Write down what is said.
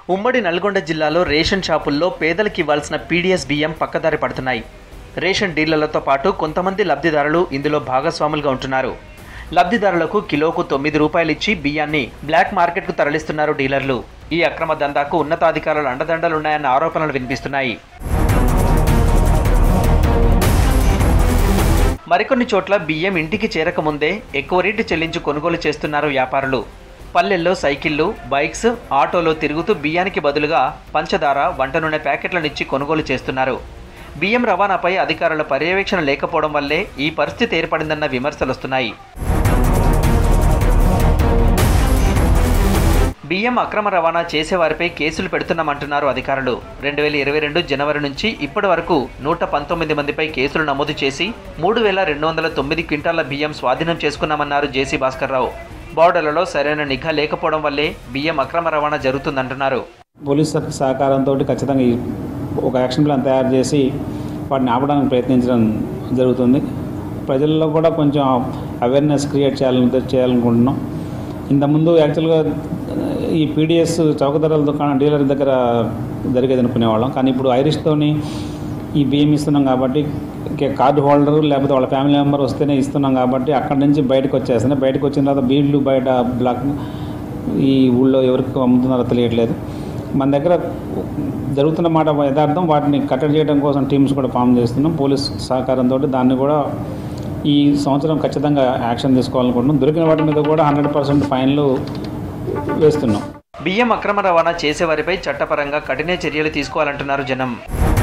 ఉమ్మడి నల్గొండ జిల్లాలో రేషన్ షాపుల్లో పేదలకు ఇవ్వాల్సిన పీడీఎస్ బియ్యం పక్కదారి పడుతున్నాయి రేషన్ డీలర్లతో పాటు కొంతమంది లబ్ధిదారులు ఇందులో భాగస్వాములుగా ఉంటున్నారు లబ్ధిదారులకు కిలోకు తొమ్మిది రూపాయలు ఇచ్చి బియ్యాన్ని బ్లాక్ మార్కెట్కు తరలిస్తున్నారు డీలర్లు ఈ అక్రమ దందాకు ఉన్నతాధికారుల అండదండలున్నాయన్న ఆరోపణలు వినిపిస్తున్నాయి మరికొన్ని చోట్ల బియ్యం ఇంటికి చేరకముందే ఎక్కువ రేటు చెల్లించి కొనుగోలు చేస్తున్నారు వ్యాపారులు పల్లెల్లో సైకిళ్లు బైక్స్ ఆటోలో తిరుగుతూ బియ్యానికి బదులుగా పంచదార వంట నూనె ప్యాకెట్లనిచ్చి కొనుగోలు చేస్తున్నారు బియ్యం రవాణాపై అధికారుల పర్యవేక్షణ లేకపోవడం వల్లే ఈ పరిస్థితి ఏర్పడిందన్న విమర్శలు వస్తున్నాయి బియ్యం అక్రమ రవాణా చేసేవారిపై కేసులు పెడుతున్నామంటున్నారు అధికారులు రెండు వేల ఇరవై రెండు జనవరి నుంచి ఇప్పటి వరకు నూట పంతొమ్మిది మందిపై కేసులు నమోదు చేసి మూడు వేల రెండు వందల తొమ్మిది క్వింటాల బియ్యం స్వాధీనం చేసుకున్నామన్నారు జేసీ భాస్కర్రావు బోర్డర్లలో సరైన నిఘా లేకపోవడం వల్లే బియ్యం అక్రమ రవాణా జరుగుతుందంటున్నారు పోలీస్ శాఖ సహకారంతో ఖచ్చితంగా ఈ ఒక యాక్షన్ ప్లాన్ తయారు చేసి వాటిని ఆపడానికి ప్రయత్నించడం జరుగుతుంది ప్రజల్లో కూడా కొంచెం అవేర్నెస్ క్రియేట్ చేయాలని చేయాలనుకుంటున్నాం ఇంతకుముందు యాక్చువల్గా ఈ పీడిఎస్ చౌక ధరల దుకాణం డీలర్ దగ్గర జరిగేది అనుకునేవాళ్ళం కానీ ఇప్పుడు ఐరిష్తోని ఈ బియ్యం ఇస్తున్నాం కాబట్టి ఇంకే కార్డు హోల్డర్ లేకపోతే వాళ్ళ ఫ్యామిలీ మెంబర్ వస్తేనే ఇస్తున్నాం కాబట్టి అక్కడి నుంచి బయటకు వచ్చేస్తున్నాయి బయటకు వచ్చిన తర్వాత బీళ్లు బయట బ్లాక్ ఈ ఊళ్ళో ఎవరికి అమ్ముతున్నారో తెలియట్లేదు మన దగ్గర జరుగుతున్న మాట యథార్థం వాటిని కట్టడి చేయడం కోసం టీమ్స్ కూడా ఫామ్ చేస్తున్నాం పోలీస్ సహకారంతో దాన్ని కూడా ఈ సంవత్సరం ఖచ్చితంగా యాక్షన్ తీసుకోవాలనుకుంటున్నాం దొరికిన వాటి మీద కూడా హండ్రెడ్ పర్సెంట్ ఫైన్లు వేస్తున్నాం బియ్యం అక్రమ రవాణా చేసేవారిపై చట్టపరంగా కఠిన చర్యలు తీసుకోవాలంటున్నారు జనం